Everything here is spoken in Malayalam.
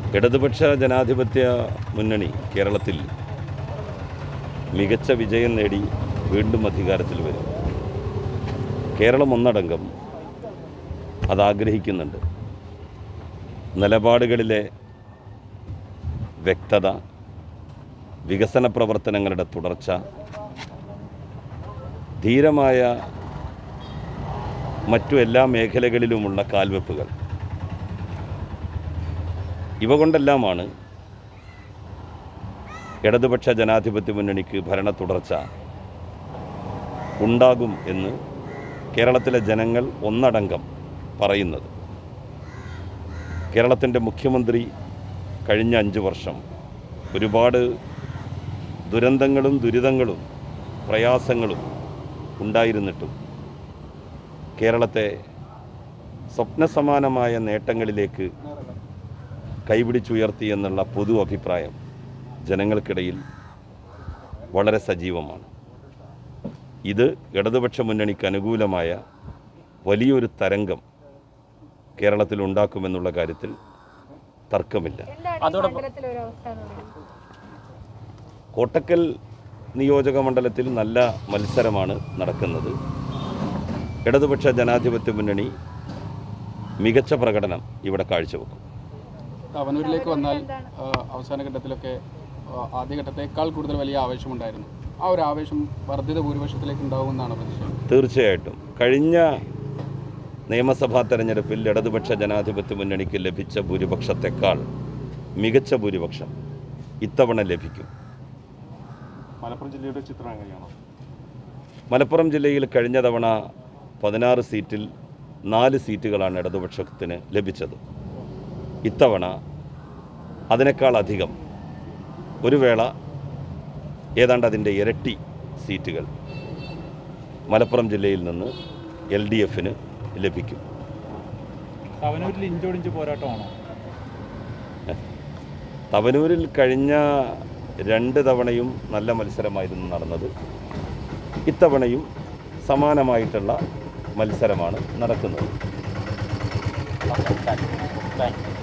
ഇടതുപക്ഷ ജനാധിപത്യ മുന്നണി കേരളത്തിൽ മികച്ച വിജയം നേടി വീണ്ടും അധികാരത്തിൽ വരും കേരളം ഒന്നടങ്കം അതാഗ്രഹിക്കുന്നുണ്ട് നിലപാടുകളിലെ വ്യക്തത വികസന പ്രവർത്തനങ്ങളുടെ തുടർച്ച ധീരമായ മറ്റു എല്ലാ മേഖലകളിലുമുള്ള കാൽവെപ്പുകൾ ഇവ കൊണ്ടെല്ലാമാണ് ഇടതുപക്ഷ ജനാധിപത്യ മുന്നണിക്ക് ഭരണ തുടർച്ച ഉണ്ടാകും എന്ന് കേരളത്തിലെ ജനങ്ങൾ ഒന്നടങ്കം പറയുന്നത് കേരളത്തിൻ്റെ മുഖ്യമന്ത്രി കഴിഞ്ഞ അഞ്ച് വർഷം ഒരുപാട് ദുരന്തങ്ങളും ദുരിതങ്ങളും പ്രയാസങ്ങളും ഉണ്ടായിരുന്നിട്ടും കേരളത്തെ സ്വപ്നസമാനമായ നേട്ടങ്ങളിലേക്ക് കൈപിടിച്ചുയർത്തി എന്നുള്ള പൊതു അഭിപ്രായം ജനങ്ങൾക്കിടയിൽ വളരെ സജീവമാണ് ഇത് ഇടതുപക്ഷ മുന്നണിക്ക് അനുകൂലമായ വലിയൊരു തരംഗം കേരളത്തിൽ ഉണ്ടാക്കുമെന്നുള്ള കാര്യത്തിൽ തർക്കമില്ല എന്താണ് ഈ മണ്ഡലത്തിലെ ഒരു അവസ്ഥ എന്ന് പറയുന്നത് കോട്ടക്കൽ നിയോജക മണ്ഡലത്തിൽ നല്ല മത്സരമാണ് നടക്കുന്നത് ഇടതുപക്ഷ ജനാധിപത്യ മുന്നണി മികച്ച പ്രകടനം ഇവിടെ കാഴ്ചവെക്കും തവനൂരിലേക്ക് വന്നാൽ ആ, അവസാന ഘട്ടത്തിലൊക്കെ ആ, ആദ്യഘട്ടത്തേക്കാൾ കൂടുതൽ വലിയ ആവേശമുണ്ടായിരുന്നു ആ ഒരു ആവേശം വർദ്ധിത ഭൂരിപക്ഷത്തിലേക്ക് ഉണ്ടാവുമെന്നാണ് പ്രതീക്ഷ തീർച്ചയായിട്ടും കഴിഞ്ഞ നിയമസഭാ തെരഞ്ഞെടുപ്പിൽ ഇടതുപക്ഷ ജനാധിപത്യ മുന്നണിക്ക് ലഭിച്ച ഭൂരിപക്ഷത്തെക്കാൾ മികച്ച ഭൂരിപക്ഷം ഇത്തവണ ലഭിക്കും മലപ്പുറം ജില്ലയുടെ ചിത്രം എങ്ങനെയാണോ മലപ്പുറം ജില്ലയിൽ കഴിഞ്ഞ തവണ പതിനാറ് സീറ്റിൽ നാല് സീറ്റുകളാണ് ഇടതുപക്ഷത്തിന് ലഭിച്ചത് ഇത്തവണ അതിനേക്കാൾ അധികം ഒരു വേള ഏതാണ്ട് അതിൻ്റെ ഇരട്ടി സീറ്റുകൾ മലപ്പുറം ജില്ലയിൽ നിന്ന് എൽ ഡി എഫിന് ലഭിക്കും തവനൂരിൽ ഇഞ്ചോടിഞ്ച് പോരാട്ടമാണോ തവനൂരിൽ കഴിഞ്ഞ രണ്ട് തവണയും നല്ല മത്സരമായിരുന്നു നടന്നത് ഇത്തവണയും സമാനമായിട്ടുള്ള മത്സരമാണ് നടക്കുന്നത് താങ്ക് യു